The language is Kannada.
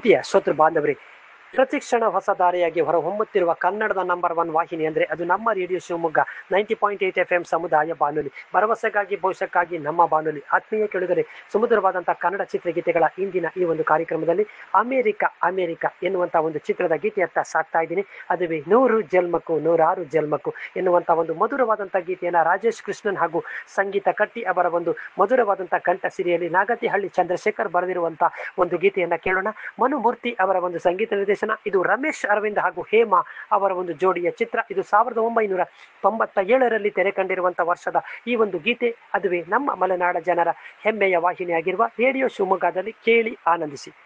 ಪ್ರೀತಿಯ ಶ್ರೋತೃ ಬಾಂಧವರೇ ಪ್ರತಿಕ್ಷಣ ಹೊಸ ದಾರಿಯಾಗಿ ಹೊರಹೊಮ್ಮುತ್ತಿರುವ ಕನ್ನಡದ ನಂಬರ್ ಒನ್ ವಾಹಿನಿ ಅಂದರೆ ಅದು ನಮ್ಮ radio Shivamogga ninety point eight F M ಸಮುದಾಯ ಬಾನುಲಿ ಭರವಸೆಗಾಗಿ ಭವಿಷ್ಯಕ್ಕಾಗಿ ನಮ್ಮ ಬಾನುಲಿ ಆತ್ಮೀಯ ಕೆಳಗರೆ ಸುಮಧುರವಾದಂತಹ ಕನ್ನಡ ಚಿತ್ರಗೀತೆಗಳ ಇಂದಿನ ಈ ಒಂದು ಕಾರ್ಯಕ್ರಮದಲ್ಲಿ ಅಮೇರಿಕ ಅಮೇರಿಕ ಎನ್ನುವಂತಹ ಒಂದು ಚಿತ್ರದ ಗೀತೆಯತ್ತ ಸಾಕ್ತಾ ಇದ್ದೀನಿ ಅದುವೇ ನೂರು ಜನ್ಮಕ್ಕೂ ನೂರಾರು ಜನ್ಮಕ್ಕೂ ಎನ್ನುವಂತಹ ಒಂದು ಮಧುರವಾದಂತಹ ಗೀತೆಯನ್ನ ರಾಜೇಶ್ ಕೃಷ್ಣನ್ ಹಾಗೂ ಸಂಗೀತ ಕಟ್ಟಿ ಅವರ ಒಂದು ಮಧುರವಾದಂತಹ ಕಂಠ ಸಿರಿಯಲ್ಲಿ ನಾಗತಿಹಳ್ಳಿ ಚಂದ್ರಶೇಖರ್ ಬರೆದಿರುವಂತಹ ಒಂದು ಗೀತೆಯನ್ನ ಕೇಳೋಣ ಮನುಮೂರ್ತಿ ಅವರ ಒಂದು ಸಂಗೀತ ನಿರ್ದೇಶನ ಇದು ರಮೇಶ್ ಅರವಿಂದ್ ಹಾಗೂ ಹೇಮಾ ಅವರ ಒಂದು ಜೋಡಿಯ ಚಿತ್ರ ಇದು ಸಾವಿರದ ಒಂಬೈನೂರ ತೊಂಬತ್ತ ಏಳರಲ್ಲಿ ತೆರೆ ಕಂಡಿರುವಂತಹ ವರ್ಷದ ಈ ಒಂದು ಗೀತೆ ಅದುವೇ ನಮ್ಮ ಮಲೆನಾಡ ಜನರ ಹೆಮ್ಮೆಯ ವಾಹಿನಿಯಾಗಿರುವ ರೇಡಿಯೋ ಶಿವಮೊಗ್ಗದಲ್ಲಿ ಕೇಳಿ ಆನಂದಿಸಿ